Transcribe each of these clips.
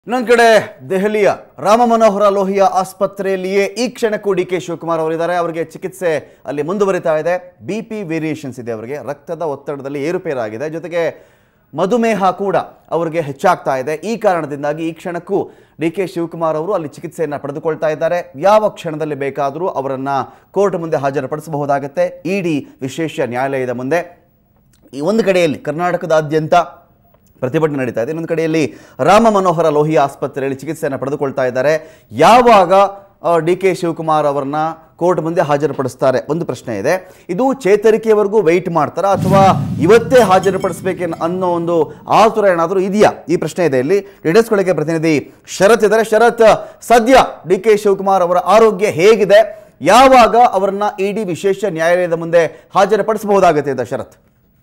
ಇನ್ನೊಂದು ಕಡೆ ದೆಹಲಿಯ ರಾಮ ಮನೋಹರ ಲೋಹಿಯಾ ಆಸ್ಪತ್ರೆಯಲ್ಲಿಯೇ ಈ ಕ್ಷಣಕ್ಕೂ ಡಿ ಕೆ ಶಿವಕುಮಾರ್ ಅವರಿದ್ದಾರೆ ಅವರಿಗೆ ಚಿಕಿತ್ಸೆ ಅಲ್ಲಿ ಮುಂದುವರಿತಾ ಇದೆ ಬಿ ಪಿ ವೇರಿಯೇಷನ್ಸ್ ಇದೆ ಅವರಿಗೆ ರಕ್ತದ ಒತ್ತಡದಲ್ಲಿ ಏರುಪೇರಾಗಿದೆ ಜೊತೆಗೆ ಮಧುಮೇಹ ಕೂಡ ಅವರಿಗೆ ಹೆಚ್ಚಾಗ್ತಾ ಇದೆ ಈ ಕಾರಣದಿಂದಾಗಿ ಈ ಕ್ಷಣಕ್ಕೂ ಡಿ ಕೆ ಶಿವಕುಮಾರ್ ಅವರು ಅಲ್ಲಿ ಚಿಕಿತ್ಸೆಯನ್ನು ಪಡೆದುಕೊಳ್ತಾ ಇದ್ದಾರೆ ಯಾವ ಕ್ಷಣದಲ್ಲಿ ಬೇಕಾದರೂ ಅವರನ್ನು ಕೋರ್ಟ್ ಮುಂದೆ ಹಾಜರುಪಡಿಸಬಹುದಾಗುತ್ತೆ ಇಡಿ ವಿಶೇಷ ನ್ಯಾಯಾಲಯದ ಮುಂದೆ ಈ ಒಂದು ಕಡೆಯಲ್ಲಿ ಕರ್ನಾಟಕದಾದ್ಯಂತ ಪ್ರತಿಭಟನೆ ನಡೀತಾ ಇದೆ ಇನ್ನೊಂದು ಕಡೆಯಲ್ಲಿ ರಾಮ ಮನೋಹರ ಲೋಹಿಯಾ ಆಸ್ಪತ್ರೆಯಲ್ಲಿ ಚಿಕಿತ್ಸೆಯನ್ನು ಪಡೆದುಕೊಳ್ತಾ ಇದ್ದಾರೆ ಯಾವಾಗ ಡಿ ಕೆ ಶಿವಕುಮಾರ್ ಅವರನ್ನ ಕೋರ್ಟ್ ಮುಂದೆ ಹಾಜರುಪಡಿಸ್ತಾರೆ ಒಂದು ಪ್ರಶ್ನೆ ಇದೆ ಇದು ಚೇತರಿಕೆವರೆಗೂ ವೆಯ್ಟ್ ಮಾಡ್ತಾರಾ ಅಥವಾ ಇವತ್ತೇ ಹಾಜರುಪಡಿಸ್ಬೇಕೆ ಅನ್ನೋ ಒಂದು ಆತುರ ಏನಾದರೂ ಇದೆಯಾ ಈ ಪ್ರಶ್ನೆ ಇದೆ ಇಲ್ಲಿ ಡೀಟೇಲ್ಸ್ಗಳಿಗೆ ಪ್ರತಿನಿಧಿ ಶರತ್ ಇದ್ದಾರೆ ಶರತ್ ಸದ್ಯ ಡಿ ಕೆ ಶಿವಕುಮಾರ್ ಅವರ ಆರೋಗ್ಯ ಹೇಗಿದೆ ಯಾವಾಗ ಅವರನ್ನ ಇಡಿ ವಿಶೇಷ ನ್ಯಾಯಾಲಯದ ಮುಂದೆ ಹಾಜರುಪಡಿಸಬಹುದಾಗುತ್ತೆ ಅಂತ ಶರತ್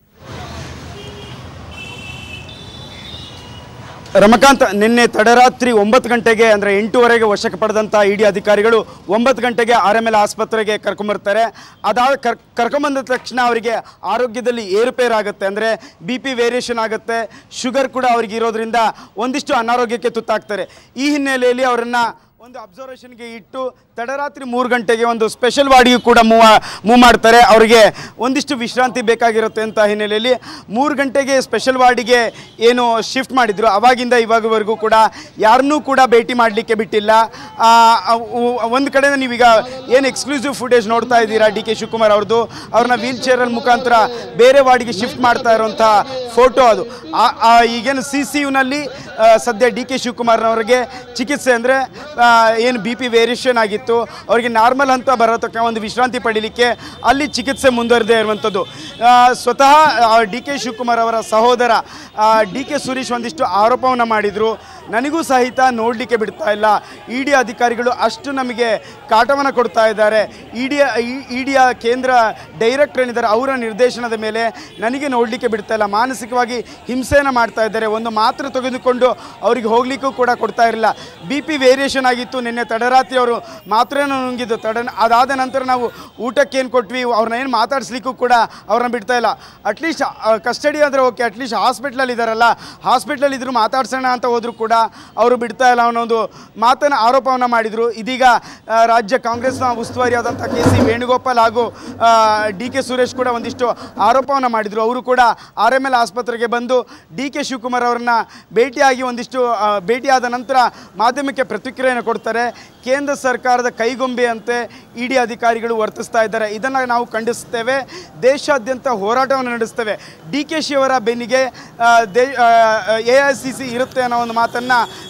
ರಮಕಾಂತ್ ನಿನ್ನೆ ತಡರಾತ್ರಿ ಒಂಬತ್ತು ಗಂಟೆಗೆ ಅಂದರೆ ಎಂಟೂವರೆಗೆ ವಶಕ್ಕೆ ಪಡೆದಂಥ ಇಡಿ ಅಧಿಕಾರಿಗಳು ಒಂಬತ್ತು ಗಂಟೆಗೆ ಆರ್ ಎಮ್ ಎಲ್ ಆಸ್ಪತ್ರೆಗೆ ಕರ್ಕೊಂಬರ್ತಾರೆ ಅದಾದ ಕರ್ ಕರ್ಕೊಂಬಂದ ತಕ್ಷಣ ಅವರಿಗೆ ಆರೋಗ್ಯದಲ್ಲಿ ಏರುಪೇರಾಗುತ್ತೆ ಅಂದರೆ ಬಿ ಪಿ ವೇರಿಯೇಷನ್ ಆಗುತ್ತೆ ಶುಗರ್ ಕೂಡ ಅವರಿಗೆ ಇರೋದ್ರಿಂದ ಒಂದಿಷ್ಟು ಅನಾರೋಗ್ಯಕ್ಕೆ ತುತ್ತಾಗ್ತಾರೆ ಈ ಹಿನ್ನೆಲೆಯಲ್ಲಿ ಅವರನ್ನು ಒಂದು ಅಬ್ಸರ್ವೇಷನ್ಗೆ ಇಟ್ಟು ತಡರಾತ್ರಿ ಮೂರು ಗಂಟೆಗೆ ಒಂದು ಸ್ಪೆಷಲ್ ವಾರ್ಡಿಗೂ ಕೂಡ ಮೂವ್ ಮೂವ್ ಮಾಡ್ತಾರೆ ಅವರಿಗೆ ಒಂದಿಷ್ಟು ವಿಶ್ರಾಂತಿ ಬೇಕಾಗಿರುತ್ತೆ ಅಂತ ಹಿನ್ನೆಲೆಯಲ್ಲಿ ಮೂರು ಗಂಟೆಗೆ ಸ್ಪೆಷಲ್ ವಾರ್ಡಿಗೆ ಏನು ಶಿಫ್ಟ್ ಮಾಡಿದ್ರು ಅವಾಗಿಂದ ಇವಾಗವರೆಗೂ ಕೂಡ ಯಾರನ್ನೂ ಕೂಡ ಭೇಟಿ ಮಾಡಲಿಕ್ಕೆ ಬಿಟ್ಟಿಲ್ಲ ಒಂದು ಕಡೆ ನೀವೀಗ ಏನು ಎಕ್ಸ್ಕ್ಲೂಸಿವ್ ಫುಟೇಜ್ ನೋಡ್ತಾ ಇದ್ದೀರಾ ಡಿ ಕೆ ಶಿವಕುಮಾರ್ ಅವ್ರದ್ದು ಅವ್ರನ್ನ ವೀಲ್ ಚೇರಲ್ಲಿ ಮುಖಾಂತರ ಬೇರೆ ವಾರ್ಡಿಗೆ ಶಿಫ್ಟ್ ಮಾಡ್ತಾ ಇರುವಂಥ ಫೋಟೋ ಅದು ಆ- ಆ ಈಗೇನು ಸಿ ಸಿ ಯುನಲ್ಲಿ ಸದ್ಯ ಡಿ ಕೆ ಶಿವಕುಮಾರ್ನವರಿಗೆ ಚಿಕಿತ್ಸೆ ಅಂದರೆ ಏನು ಬಿ ಪಿ ವೇರಿಯೇಷನ್ ಆಗಿತ್ತು ಅವರಿಗೆ ನಾರ್ಮಲ್ ಅಂತ ಬರೋ ತಕ್ಕ ಒಂದು ವಿಶ್ರಾಂತಿ ಪಡೀಲಿಕ್ಕೆ ಅಲ್ಲಿ ಚಿಕಿತ್ಸೆ ಮುಂದುವರೆದೇ ಇರುವಂಥದ್ದು ಆ, ಸ್ವತಃ ಡಿ ಕೆ ಶಿವಕುಮಾರ್ ಅವರ ಸಹೋದರ ಡಿ ಕೆ ಸುರೇಶ್ ಒಂದಿಷ್ಟು ಆರೋಪವನ್ನು ಮಾಡಿದರು ನನಗೂ ಸಹಿತ ನೋಡಲಿಕ್ಕೆ ಬಿಡ್ತಾ ಇಲ್ಲ ಇ ಡಿ ಅಧಿಕಾರಿಗಳು ಅಷ್ಟು ನಮಗೆ ಕಾಟವನ್ನು ಕೊಡ್ತಾ ಇದ್ದಾರೆ ಇ ಡಿ ಇ ಡಿಯ ಕೇಂದ್ರ ಡೈರೆಕ್ಟರ್ ಏನಿದ್ದಾರೆ ಅವರ ನಿರ್ದೇಶನದ ಮೇಲೆ ನನಗೆ ನೋಡಲಿಕ್ಕೆ ಬಿಡ್ತಾ ಇಲ್ಲ ಮಾನಸಿಕವಾಗಿ ಹಿಂಸೆಯನ್ನು ಮಾಡ್ತಾ ಇದ್ದಾರೆ ಒಂದು ಮಾತ್ರೆ ತೆಗೆದುಕೊಂಡು ಅವರಿಗೆ ಹೋಗಲಿಕ್ಕೂ ಕೂಡ ಕೊಡ್ತಾ ಇರಲಿಲ್ಲ ಬಿ ಪಿ ವೇರಿಯೇಷನ್ ಆಗಿತ್ತು ನಿನ್ನೆ ತಡರಾತ್ರಿ ಅವರು ಮಾತ್ರೆಯನ್ನು ನುಂಗಿದ್ದು ತಡ ಅದಾದ ನಂತರ ನಾವು ಊಟಕ್ಕೇನು ಕೊಟ್ವಿ ಅವ್ರನ್ನ ಏನು ಮಾತಾಡಿಸ್ಲಿಕ್ಕೂ ಕೂಡ ಅವ್ರನ್ನ ಬಿಡ್ತಾ ಇಲ್ಲ ಅಟ್ಲೀಸ್ಟ್ ಕಸ್ಟಡಿ ಅಂದರೆ ಓಕೆ ಅಟ್ಲೀಸ್ಟ್ ಹಾಸ್ಪಿಟ್ಲಲ್ಲಿ ಇದ್ದಾರಲ್ಲ ಹಾಸ್ಪಿಟ್ಲಲ್ಲಿ ಇದ್ರು ಮಾತಾಡ್ಸೋಣ ಅಂತ ಹೋದ್ರು ಕೂಡ ಅವರು ಬಿಡ್ತಾ ಇಲ್ಲ ಅನ್ನೋ ಒಂದು ಮಾತನ್ನು ಆರೋಪವನ್ನು ಮಾಡಿದರು ಇದೀಗ ಆ, ರಾಜ್ಯ ಕಾಂಗ್ರೆಸ್ನ ಉಸ್ತುವಾರಿಯಾದಂಥ ಕೆ ಸಿ ವೇಣುಗೋಪಾಲ್ ಹಾಗೂ ಡಿ ಕೆ ಸುರೇಶ್ ಕೂಡ ಒಂದಿಷ್ಟು ಆರೋಪವನ್ನು ಮಾಡಿದರು ಅವರು ಕೂಡ ಆರ್ ಎಮ್ ಎಲ್ ಆಸ್ಪತ್ರೆಗೆ ಬಂದು ಡಿ ಕೆ ಶಿವಕುಮಾರ್ ಅವರನ್ನ ಭೇಟಿಯಾಗಿ ಒಂದಿಷ್ಟು ಆ, ಭೇಟಿಯಾದ ನಂತರ ಮಾಧ್ಯಮಕ್ಕೆ ಪ್ರತಿಕ್ರಿಯೆಯನ್ನು ಕೊಡ್ತಾರೆ ಕೇಂದ್ರ ಸರ್ಕಾರದ ಕೈಗೊಂಬೆಯಂತೆ ಇ ಡಿ ಅಧಿಕಾರಿಗಳು ವರ್ತಿಸ್ತಾ ಇದ್ದಾರೆ ಇದನ್ನು ನಾವು ಖಂಡಿಸ್ತೇವೆ ದೇಶಾದ್ಯಂತ ಹೋರಾಟವನ್ನು ನಡೆಸ್ತೇವೆ ಡಿ ಕೆ ಶಿ ಅವರ ಬೆನ್ನಿಗೆ ಆ, ದೇ ಎ ಐ ಸಿ ಸಿ ಇರುತ್ತೆ ಅನ್ನೋ ಒಂದು ಮಾತನ್ನು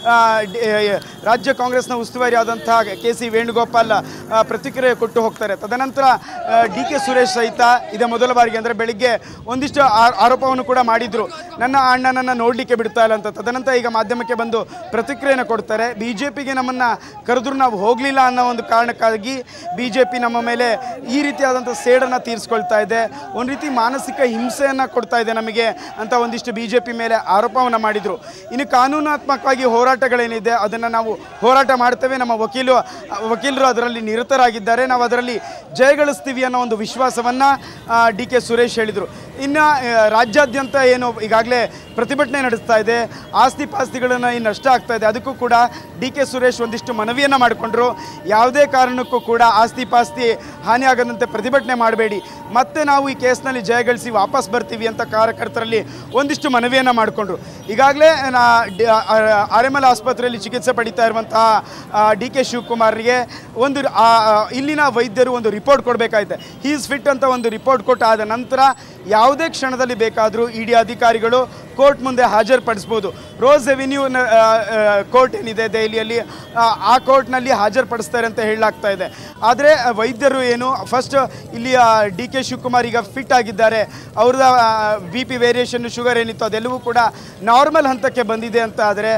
ರಾಜ್ಯ ಕಾಂಗ್ರೆಸ್ನ ಉಸ್ತುವಾರಿಯಾದಂತಹ ಕೆ ಸಿ ವೇಣುಗೋಪಾಲ್ ಆ, ಪ್ರತಿಕ್ರಿಯೆ ಕೊಟ್ಟು ಹೋಗ್ತಾರೆ ತದನಂತರ ಡಿ ಕೆ ಸುರೇಶ್ ಸಹಿತ ಇದೇ ಮೊದಲ ಬಾರಿಗೆ ಅಂದರೆ ಬೆಳಿಗ್ಗೆ ಒಂದಿಷ್ಟು ಆ- ಆರೋಪವನ್ನು ಕೂಡ ಮಾಡಿದ್ರು ನನ್ನ ಅಣ್ಣನನ್ನು ನೋಡಲಿಕ್ಕೆ ಬಿಡ್ತಾ ಇಲ್ಲ ಅಂತ ತದನಂತರ ಈಗ ಮಾಧ್ಯಮಕ್ಕೆ ಬಂದು ಪ್ರತಿಕ್ರಿಯೆಯನ್ನು ಕೊಡ್ತಾರೆ ಬಿ ಜೆ ಪಿಗೆ ನಮ್ಮನ್ನು ಕರೆದ್ರು ನಾವು ಹೋಗಲಿಲ್ಲ ಅನ್ನೋ ಒಂದು ಕಾರಣಕ್ಕಾಗಿ ಬಿ ಜೆ ಪಿ ನಮ್ಮ ಮೇಲೆ ಈ ರೀತಿಯಾದಂಥ ಸೇಡನ್ನು ತೀರಿಸ್ಕೊಳ್ತಾ ಇದೆ ಒಂದು ರೀತಿ ಮಾನಸಿಕ ಹಿಂಸೆಯನ್ನು ಕೊಡ್ತಾ ಇದೆ ನಮಗೆ ಅಂತ ಒಂದಿಷ್ಟು ಬಿ ಜೆ ಪಿ ಮೇಲೆ ಆರೋಪವನ್ನು ಮಾಡಿದರು ಇನ್ನು ಕಾನೂನಾತ್ಮಕವಾಗಿ ಹೋರಾಟಗಳೇನಿದೆ ಅದನ್ನು ನಾವು ಹೋರಾಟ ಮಾಡ್ತೇವೆ ನಮ್ಮ ವಕೀಲು ವಕೀಲರು ಅದರಲ್ಲಿ ನಿರತರಾಗಿದ್ದಾರೆ ನಾವು ಅದರಲ್ಲಿ ಜಯಗಳಿಸ್ತೀವಿ ಅನ್ನೋ ಒಂದು ವಿಶ್ವಾಸವನ್ನು ಡಿ ಕೆ ಸುರೇಶ್ ಹೇಳಿದರು ಇನ್ನು ಆ, ರಾಜ್ಯಾದ್ಯಂತ ಏನು ಈಗಾಗಲೇ ಪ್ರತಿಭಟನೆ ನಡೆಸ್ತಾ ಇದೆ ಆಸ್ತಿ ಪಾಸ್ತಿಗಳನ್ನು ಏನು ನಷ್ಟ ಆಗ್ತಾ ಇದೆ ಅದಕ್ಕೂ ಕೂಡ ಡಿ ಕೆ ಸುರೇಶ್ ಒಂದಿಷ್ಟು ಮನವಿಯನ್ನು ಮಾಡಿಕೊಂಡ್ರು ಯಾವುದೇ ಕಾರಣಕ್ಕೂ ಕೂಡ ಆಸ್ತಿ ಪಾಸ್ತಿ ಹಾನಿ ಆಗದಂತೆ ಪ್ರತಿಭಟನೆ ಮಾಡಬೇಡಿ ಮತ್ತೆ ನಾವು ಈ ಕೇಸ್ನಲ್ಲಿ ಜಯಗಳಿಸಿ ವಾಪಸ್ ಬರ್ತೀವಿ ಅಂತ ಕಾರ್ಯಕರ್ತರಲ್ಲಿ ಒಂದಿಷ್ಟು ಮನವಿಯನ್ನು ಮಾಡಿಕೊಂಡ್ರು ಈಗಾಗಲೇ ನಾ ಆರ್ ಎಮ್ ಎಲ್ ಆಸ್ಪತ್ರೆಯಲ್ಲಿ ಚಿಕಿತ್ಸೆ ಪಡಿತಾ ಇರುವಂತಹ ಡಿ ಕೆ ಶಿವಕುಮಾರ್ಗೆ ಒಂದು ಆ, ಆ, ಇಲ್ಲಿನ ವೈದ್ಯರು ಒಂದು ರಿಪೋರ್ಟ್ ಕೊಡಬೇಕಾಗಿದೆ ಹೀಸ್ ಫಿಟ್ ಅಂತ ಒಂದು ರಿಪೋರ್ಟ್ ಕೊಟ್ಟಾದ ನಂತರ ಯಾವುದೇ ಕ್ಷಣದಲ್ಲಿ ಬೇಕಾದರೂ ಇ ಡಿ ಅಧಿಕಾರಿಗಳು ಕೋರ್ಟ್ ಮುಂದೆ ಹಾಜರುಪಡಿಸ್ಬೋದು ರೋಸ್ ಎವಿನ್ಯೂ ಕೋರ್ಟ್ ಏನಿದೆ ದೆಹಲಿಯಲ್ಲಿ ಆ, ಆ ಕೋರ್ಟ್ನಲ್ಲಿ ಹಾಜರುಪಡಿಸ್ತಾರೆ ಅಂತ ಹೇಳಲಾಗ್ತಾ ಇದೆ ಆದರೆ ವೈದ್ಯರು ಏನು ಫಸ್ಟ್ ಇಲ್ಲಿ ಡಿ ಕೆ ಶಿವಕುಮಾರ್ ಈಗ ಫಿಟ್ ಆಗಿದ್ದಾರೆ ಅವ್ರದ್ದು ಬಿ ಪಿ ವೇರಿಯೇಷನ್ ಶುಗರ್ ಏನಿತ್ತು ಅದೆಲ್ಲವೂ ಕೂಡ ನಾರ್ಮಲ್ ಹಂತಕ್ಕೆ ಬಂದಿದೆ ಅಂತ ಆದರೆ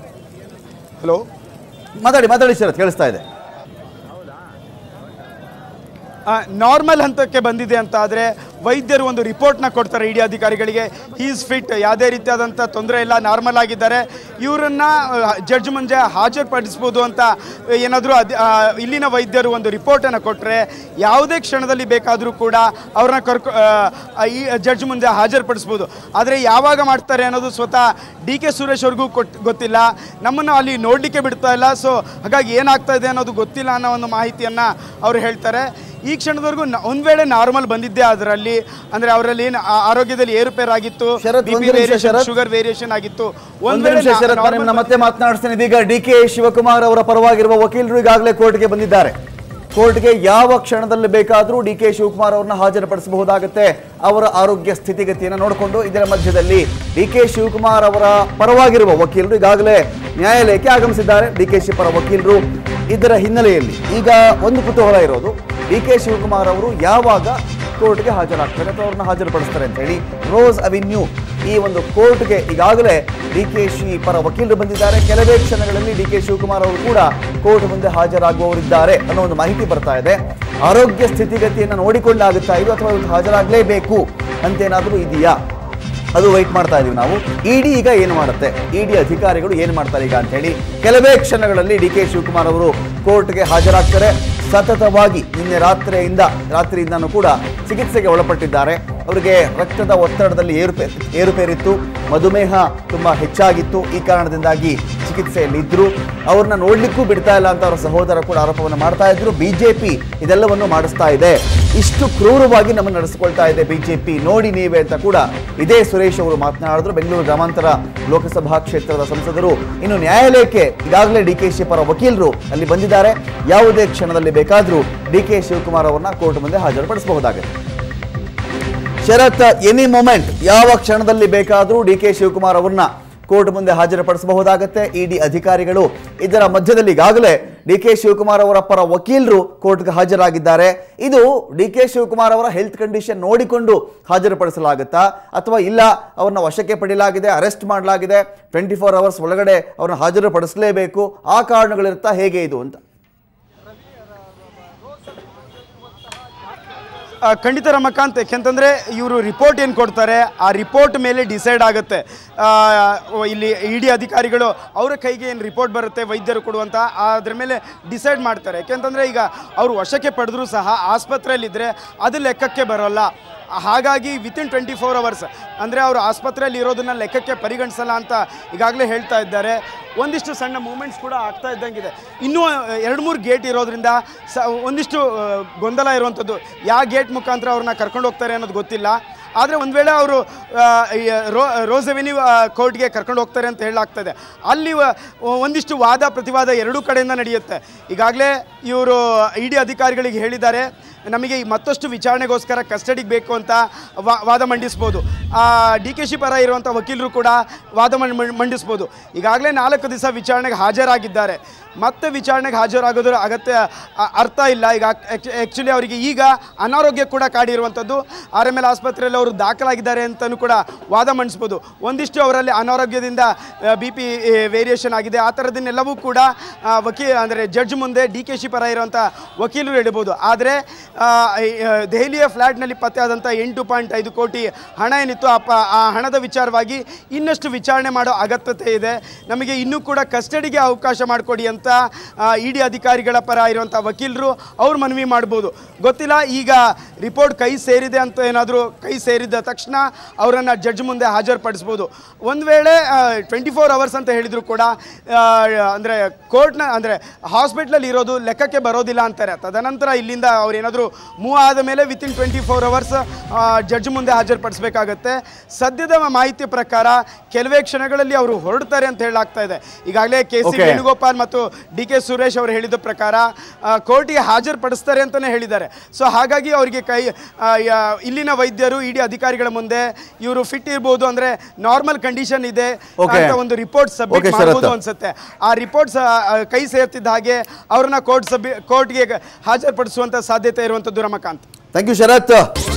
ಹಲೋ ಮಾತಾಡಿ ಮಾತಾಡಿ ಶರತ್ ಕೇಳಿಸ್ತಾ ಇದೆ ನಾರ್ಮಲ್ ಹಂತಕ್ಕೆ ಬಂದಿದೆ ಅಂತ ಆದರೆ ವೈದ್ಯರು ಒಂದು ರಿಪೋರ್ಟ್ನ ಕೊಡ್ತಾರೆ ಇಡಿ ಅಧಿಕಾರಿಗಳಿಗೆ ಈಸ್ ಫಿಟ್ ಯಾವುದೇ ರೀತಿಯಾದಂಥ ತೊಂದರೆ ಇಲ್ಲ ನಾರ್ಮಲ್ ಆಗಿದ್ದಾರೆ ಇವರನ್ನ ಜಡ್ಜ್ ಮುಂದೆ ಹಾಜರುಪಡಿಸ್ಬೋದು ಅಂತ ಏನಾದರೂ ಅದ್ ಆ, ಇಲ್ಲಿನ ವೈದ್ಯರು ಒಂದು ರಿಪೋರ್ಟನ್ನು ಕೊಟ್ಟರೆ ಯಾವುದೇ ಕ್ಷಣದಲ್ಲಿ ಬೇಕಾದರೂ ಕೂಡ ಅವ್ರನ್ನ ಕರ್ಕೊ ಆ, ಈ ಜಡ್ಜ್ ಮುಂದೆ ಹಾಜರುಪಡಿಸ್ಬೋದು ಆದರೆ ಯಾವಾಗ ಮಾಡ್ತಾರೆ ಅನ್ನೋದು ಸ್ವತಃ ಡಿ ಕೆ ಸುರೇಶ್ ಅವ್ರಿಗೂ ಕೊಟ್ ಗೊತ್ತಿಲ್ಲ ನಮ್ಮನ್ನು ಅಲ್ಲಿ ನೋಡಲಿಕ್ಕೆ ಬಿಡ್ತಾ ಇಲ್ಲ ಸೊ ಹಾಗಾಗಿ ಏನಾಗ್ತಾ ಇದೆ ಅನ್ನೋದು ಗೊತ್ತಿಲ್ಲ ಅನ್ನೋ ಒಂದು ಮಾಹಿತಿಯನ್ನು ಅವರು ಹೇಳ್ತಾರೆ ಈ ಕ್ಷಣದವರೆಗೂ ನ- ಒಂದ್ ವೇಳೆ ನಾರ್ಮಲ್ ಬಂದಿದ್ದೆ ಅದರಲ್ಲಿ ಅಂದ್ರೆ ಅವರಲ್ಲಿ ಏನು ಆ- ಆರೋಗ್ಯದಲ್ಲಿ ಏರುಪೇರಾಗಿತ್ತು ಶರತ್, ಬಿ ಒಂದು ಪಿ ನಿಮಿಷ ವೇರಿಯೇಷನ್ ಶರತ್. ಶುಗರ್ ವೇರಿಯೇಷನ್ ಆಗಿತ್ತು ಒಂದ್ ಒಂದು ವೇಳೆ ನಿಮಿಷ ನಾ- ಶರತ್ ನಾನು normal ನಿಮ್ಮನ್ನ ಮತ್ತೆ ಮಾತನಾಡಿಸ್ತೇನೆ ಇದೀಗ ಡಿ ಕೆ ಶಿವಕುಮಾರ್ ಅವರ ಪರವಾಗಿರುವ ವಕೀಲರು ಈಗಾಗಲೇ ಕೋರ್ಟ್ಗೆ ಬಂದಿದ್ದಾರೆ ಕೋರ್ಟ್ಗೆ ಯಾವ ಕ್ಷಣದಲ್ಲಿ ಬೇಕಾದರೂ ಡಿ ಕೆ ಶಿವಕುಮಾರ್ ಅವರನ್ನ ಹಾಜರುಪಡಿಸಬಹುದಾಗುತ್ತೆ ಅವರ ಆರೋಗ್ಯ ಸ್ಥಿತಿಗತಿಯನ್ನು ನೋಡಿಕೊಂಡು ಇದರ ಮಧ್ಯದಲ್ಲಿ ಡಿ ಕೆ ಶಿವಕುಮಾರ್ ಅವರ ಪರವಾಗಿರುವ ವಕೀಲರು ಈಗಾಗಲೇ ನ್ಯಾಯಾಲಯಕ್ಕೆ ಆಗಮಿಸಿದ್ದಾರೆ ಡಿ ಕೆ ಶಿ ಪರ ವಕೀಲರು ಇದರ ಹಿನ್ನೆಲೆಯಲ್ಲಿ ಈಗ ಒಂದು ಕುತೂಹಲ ಇರೋದು ಡಿ ಕೆ ಶಿವಕುಮಾರ್ ಅವರು ಯಾವಾಗ ಕೋರ್ಟ್ಗೆ ಹಾಜರಾಗ್ತಾರೆ ಅಥವಾ ಅವ್ರನ್ನ ಹಾಜರುಪಡಿಸ್ತಾರೆ ಅಂತ ಹೇಳಿ ರೋಸ್ ಅವೆನ್ಯೂ ಈ ಒಂದು ಕೋರ್ಟ್ಗೆ ಈಗಾಗಲೇ ಡಿ ಕೆ ಶಿ ಪರ ವಕೀಲರು ಬಂದಿದ್ದಾರೆ ಕೆಲವೇ ಕ್ಷಣಗಳಲ್ಲಿ ಡಿ ಕೆ ಶಿವಕುಮಾರ್ ಅವರು ಕೂಡ ಕೋರ್ಟ್ ಮುಂದೆ ಹಾಜರಾಗುವವರಿದ್ದಾರೆ ಅನ್ನೋ ಒಂದು ಮಾಹಿತಿ ಬರ್ತಾ ಇದೆ ಆರೋಗ್ಯ ಸ್ಥಿತಿಗತಿಯನ್ನು ನೋಡಿಕೊಂಡಾಗುತ್ತಾ ಇದು ಅಥವಾ ಇವತ್ತು ಹಾಜರಾಗಲೇಬೇಕು ಅಂತೇನಾದರೂ ಇದೆಯಾ ಅದು ವೈಟ್ ಮಾಡ್ತಾ ಇದೀವಿ ನಾವು ಇಡಿ ಈಗ ಏನು ಮಾಡುತ್ತೆ ಇಡಿ ಅಧಿಕಾರಿಗಳು ಏನು ಮಾಡ್ತಾರೆ ಈಗ ಅಂತ ಹೇಳಿ ಕೆಲವೇ ಕ್ಷಣಗಳಲ್ಲಿ ಡಿ ಕೆ ಶಿವಕುಮಾರ್ ಅವರು ಕೋರ್ಟ್ಗೆ ಹಾಜರಾಗ್ತಾರೆ ಸತತವಾಗಿ ನಿನ್ನೆ ರಾತ್ರಿಯಿಂದ ರಾತ್ರಿಯಿಂದನೂ ಕೂಡ ಚಿಕಿತ್ಸೆಗೆ ಒಳಪಟ್ಟಿದ್ದಾರೆ ಅವರಿಗೆ ರಕ್ತದ ಒತ್ತಡದಲ್ಲಿ ಏರುಪೇ ಏರುಪೇರಿತ್ತು ಮಧುಮೇಹ ತುಂಬ ಹೆಚ್ಚಾಗಿತ್ತು ಈ ಕಾರಣದಿಂದಾಗಿ ಚಿಕಿತ್ಸೆಯಲ್ಲಿ ಇದ್ರು ಅವ್ರನ್ನ ನೋಡ್ಲಿಕ್ಕೂ ಬಿಡ್ತಾ ಇಲ್ಲ ಅಂತ ಅವರ ಸಹೋದರ ಕೂಡ ಆರೋಪವನ್ನು ಮಾಡ್ತಾ ಇದ್ರು ಬಿಜೆಪಿ ಇದೆಲ್ಲವನ್ನು ಮಾಡಿಸ್ತಾ ಇದೆ ಇಷ್ಟು ಕ್ರೂರವಾಗಿ ನಮ್ಮನ್ನು ನಡೆಸಿಕೊಳ್ತಾ ಇದೆ ಬಿಜೆಪಿ ನೋಡಿ ನೀವೇ ಅಂತ ಕೂಡ ಇದೇ ಸುರೇಶ್ ಅವರು ಮಾತನಾಡಿದ್ರು ಬೆಂಗಳೂರು ಗ್ರಾಮಾಂತರ ಲೋಕಸಭಾ ಕ್ಷೇತ್ರದ ಸಂಸದರು ಇನ್ನು ನ್ಯಾಯಾಲಯಕ್ಕೆ ಈಗಾಗಲೇ ಡಿ ಕೆ ಶಿ ಪರ ವಕೀಲರು ಅಲ್ಲಿ ಬಂದಿದ್ದಾರೆ ಯಾವುದೇ ಕ್ಷಣದಲ್ಲಿ ಬೇಕಾದರೂ ಡಿ ಕೆ ಶಿವಕುಮಾರ್ ಅವರನ್ನ ಕೋರ್ಟ್ ಮುಂದೆ ಹಾಜರುಪಡಿಸಬಹುದಾಗಿದೆ ಶರತ್ ಎನಿ ಮೊಮೆಂಟ್ ಯಾವ ಕ್ಷಣದಲ್ಲಿ ಬೇಕಾದರೂ ಡಿ ಕೆ ಶಿವಕುಮಾರ್ ಅವರನ್ನ ಕೋರ್ಟ್ ಮುಂದೆ ಹಾಜರುಪಡಿಸಬಹುದಾಗತ್ತೆ ಇಡಿ ಅಧಿಕಾರಿಗಳು ಇದರ ಮಧ್ಯದಲ್ಲಿ ಈಗಾಗಲೇ ಡಿ ಕೆ ಶಿವಕುಮಾರ್ ಅವರ ಪರ ವಕೀಲರು ಕೋರ್ಟ್ಗೆ ಹಾಜರಾಗಿದ್ದಾರೆ ಇದು ಡಿ ಕೆ ಶಿವಕುಮಾರ್ ಅವರ ಹೆಲ್ತ್ ಕಂಡೀಷನ್ ನೋಡಿಕೊಂಡು ಹಾಜರುಪಡಿಸಲಾಗುತ್ತಾ ಅಥವಾ ಇಲ್ಲ ಅವ್ರನ್ನ ವಶಕ್ಕೆ ಪಡೆಯಲಾಗಿದೆ ಅರೆಸ್ಟ್ ಮಾಡಲಾಗಿದೆ ಟ್ವೆಂಟಿ ಫೋರ್ ಅವರ್ಸ್ ಒಳಗಡೆ ಅವ್ರನ್ನ ಹಾಜರುಪಡಿಸಲೇಬೇಕು ಆ ಕಾರಣಗಳಿರುತ್ತಾ ಹೇಗೆ ಇದು ಅಂತ ಆ, ಖಂಡಿತ ರಮಕಾಂತ್ ಯಾಕೆಂತಂದ್ರೆ ಇವರು ರಿಪೋರ್ಟ್ ಏನು ಕೊಡ್ತಾರೆ ಆ ರಿಪೋರ್ಟ್ ಮೇಲೆ ಡಿಸೈಡ್ ಆಗುತ್ತೆ ಆ, ಓ, ಇಲ್ಲಿ ಇಡಿ ಅಧಿಕಾರಿಗಳು ಅವರ ಕೈಗೆ ಏನು ರಿಪೋರ್ಟ್ ಬರುತ್ತೆ ವೈದ್ಯರು ಕೊಡುವಂತ ಅದ್ರ ಮೇಲೆ ಡಿಸೈಡ್ ಮಾಡ್ತಾರೆ ಯಾಕೆಂತಂದ್ರೆ ಈಗ ಅವರು ವಶಕ್ಕೆ ಪಡೆದ್ರು ಸಹ ಆಸ್ಪತ್ರೆಯಲ್ಲಿದ್ದರೆ ಅದು ಲೆಕ್ಕಕ್ಕೆ ಬರೋಲ್ಲ ಹಾಗಾಗಿ ವಿತಿನ್ ಟ್ವೆಂಟಿ ಫೋರ್ ಅವರ್ಸ್ ಅಂದರೆ ಅವರು ಆಸ್ಪತ್ರೆಯಲ್ಲಿ ಇರೋದನ್ನ ಲೆಕ್ಕಕ್ಕೆ ಪರಿಗಣಿಸಲ್ಲ ಅಂತ ಈಗಾಗಲೇ ಹೇಳ್ತಾ ಇದ್ದಾರೆ ಒಂದಿಷ್ಟು ಸಣ್ಣ ಮೂಮೆಂಟ್ಸ್ ಕೂಡ ಆಗ್ತಾ ಇದ್ದಂಗಿದೆ ಇನ್ನೂ ಎರಡು ಮೂರು ಗೇಟ್ ಇರೋದ್ರಿಂದ ಸ ಒಂದಿಷ್ಟು ಆ, ಗೊಂದಲ ಇರುವಂಥದ್ದು ಯಾವ ಗೇಟ್ ಮುಖಾಂತರ ಅವ್ರನ್ನ ಕರ್ಕೊಂಡು ಹೋಗ್ತಾರೆ ಅನ್ನೋದು ಗೊತ್ತಿಲ್ಲ ಆದರೆ ಒಂದು ವೇಳೆ ಅವರು ರೋ ರೋಸ್ ಅವೆನ್ಯೂ ಕೋರ್ಟ್ಗೆ ಕರ್ಕೊಂಡು ಹೋಗ್ತಾರೆ ಅಂತ ಹೇಳಲಾಗ್ತದೆ ಅಲ್ಲಿ ವ- ಒಂದಿಷ್ಟು ವಾದ ಪ್ರತಿವಾದ ಎರಡೂ ಕಡೆಯಿಂದ ನಡೆಯುತ್ತೆ ಈಗಾಗಲೇ ಇವರು ಇಡಿ ಅಧಿಕಾರಿಗಳಿಗೆ ಹೇಳಿದ್ದಾರೆ ನಮಗೆ ಈ ಮತ್ತಷ್ಟು ವಿಚಾರಣೆಗೋಸ್ಕರ ಕಸ್ಟಡಿಗೆ ಬೇಕು ಅಂತ ವಾ- ವಾದ ಮಂಡಿಸ್ಬೋದು ಡಿ ಕೆ ಶಿ ಪರ ಇರುವಂಥ ವಕೀಲರು ಕೂಡ ವಾದ ಮಂ- ಮಂ- ಮಂಡಿಸ್ಬೋದು ಈಗಾಗಲೇ ನಾಲ್ಕು ದಿವಸ ವಿಚಾರಣೆಗೆ ಹಾಜರಾಗಿದ್ದಾರೆ ಮತ್ತೆ ವಿಚಾರಣೆಗೆ ಹಾಜರಾಗೋದ್ರ ಅಗತ್ಯ ಅ- ಅರ್ಥ ಇಲ್ಲ ಈಗ ಆ್ಯಕ್ಚುಲಿ ಅವರಿಗೆ ಈಗ ಅನಾರೋಗ್ಯ ಕೂಡ ಕಾಡಿರುವಂಥದ್ದು ಆರ್ ಎಮ್ ಎಲ್ ಆಸ್ಪತ್ರೆಯಲ್ಲಿ ಅವರು ದಾಖಲಾಗಿದ್ದಾರೆ ಅಂತಲೂ ಕೂಡ ವಾದ ಮಂಡಿಸ್ಬೋದು ಒಂದಿಷ್ಟು ಅವರಲ್ಲಿ ಅನಾರೋಗ್ಯದಿಂದ ಬಿ ಪಿ ವೇರಿಯೇಷನ್ ಆಗಿದೆ ಆ ಥರದನ್ನೆಲ್ಲವೂ ಕೂಡ ಆ, ವಕೀ ಅಂದರೆ ಜಡ್ಜ್ ಮುಂದೆ ಡಿ ಕೆ ಶಿ ಪರ ಇರುವಂಥ ವಕೀಲರು ಹೇಳ್ಬೋದು ಆದರೆ ಆ, ಈ, ಆ, ದೆಹಲಿಯ ಫ್ಲ್ಯಾಟ್ನಲ್ಲಿ ಪತ್ತೆಯಾದಂಥ ಎಂಟು ಪಾಯಿಂಟ್ ಐದು ಕೋಟಿ ಹಣ ಏನಿತ್ತು ಆ ಪ ಆ ಹಣದ ವಿಚಾರವಾಗಿ ಇನ್ನಷ್ಟು ವಿಚಾರಣೆ ಮಾಡೋ ಅಗತ್ಯತೆ ಇದೆ ನಮಗೆ ಇನ್ನೂ ಕೂಡ ಕಸ್ಟಡಿಗೆ ಅವಕಾಶ ಮಾಡಿಕೊಡಿ ಅಂತ ಇಡಿ ಅಧಿಕಾರಿಗಳ ಪರ ಇರುವಂಥ ವಕೀಲರು ಅವ್ರು ಮನವಿ ಮಾಡ್ಬೋದು ಗೊತ್ತಿಲ್ಲ ಈಗ ರಿಪೋರ್ಟ್ ಕೈ ಸೇರಿದೆ ಅಂತ ಏನಾದರೂ ಕೈ ಸೇರಿದ ತಕ್ಷಣ ಅವರನ್ನು ಜಡ್ಜ್ ಮುಂದೆ ಹಾಜರುಪಡಿಸ್ಬೋದು ಒಂದು ವೇಳೆ ಟ್ವೆಂಟಿ ಫೋರ್ ಅವರ್ಸ್ ಅಂತ ಹೇಳಿದ್ರು ಕೂಡ ಅಂದರೆ ಕೋರ್ಟ್ನ ಅಂದರೆ ಹಾಸ್ಪಿಟ್ಲಲ್ಲಿ ಇರೋದು ಲೆಕ್ಕಕ್ಕೆ ಬರೋದಿಲ್ಲ ಅಂತಾರೆ ತದನಂತರ ಇಲ್ಲಿಂದ ಅವ್ರು ಏನಾದರೂ ಮೂವ್ ಆದ ಮೇಲೆ within twenty four hours judge ಮುಂದೆ ಹಾಜರುಪಡಿಸಬೇಕಾಗತ್ತೆ ಸದ್ಯದ ಮಾಹಿತಿ ಪ್ರಕಾರ ಕೆಲವೇ ಕ್ಷಣಗಳಲ್ಲಿ ಅವರು ಹೊರಡ್ತಾರೆ ಅಂತ ಹೇಳಲಾಗ್ತಾ ಇದೆ ಈಗಾಗಲೇ ಕೆ ಸಿ Okay. ವೇಣುಗೋಪಾಲ್ ಮತ್ತು ಡಿ ಕೆ ಸುರೇಶ್ ಅವರು ಹೇಳಿದ ಪ್ರಕಾರ ಕೋರ್ಟಿಗೆ ಹಾಜರುಪಡಿಸ್ತಾರೆ ಅಂತಲೇ ಹೇಳಿದ್ದಾರೆ ಸೊ ಹಾಗಾಗಿ ಅವರಿಗೆ ಕೈ ಆ, ಯಾ- ಇಲ್ಲಿನ ವೈದ್ಯರು ಇಡಿ ಅಧಿಕಾರಿಗಳ ಮುಂದೆ ಇವರು ಫಿಟ್ ಇರ್ಬೋದು ಅಂದ್ರೆ ನಾರ್ಮಲ್ ಕಂಡೀಷನ್ ಇದೆ Okay. ಅಂತ ಒಂದು ರಿಪೋರ್ಟ್ ಸಬ್ಮಿಟ್ Okay, ಶರತ್. ಮಾಡಬಹುದು ಅನ್ಸುತ್ತೆ ಆ ರಿಪೋರ್ಟ್ಸ್ ಕೈ ಸೇರ್ತಿದ್ದ ಹಾಗೆ ಅವ್ರನ್ನ ಕೋರ್ಟ್ ಸಬ್ ಕೋರ್ಟ್ಗೆ ಹಾಜರುಪಡಿಸುವಂತ ಸಾಧ್ಯತೆ ಇರುವಂತದ್ದು ರಮಕಾಂತ್ ಥ್ಯಾಂಕ್ ಯು ಶರತ್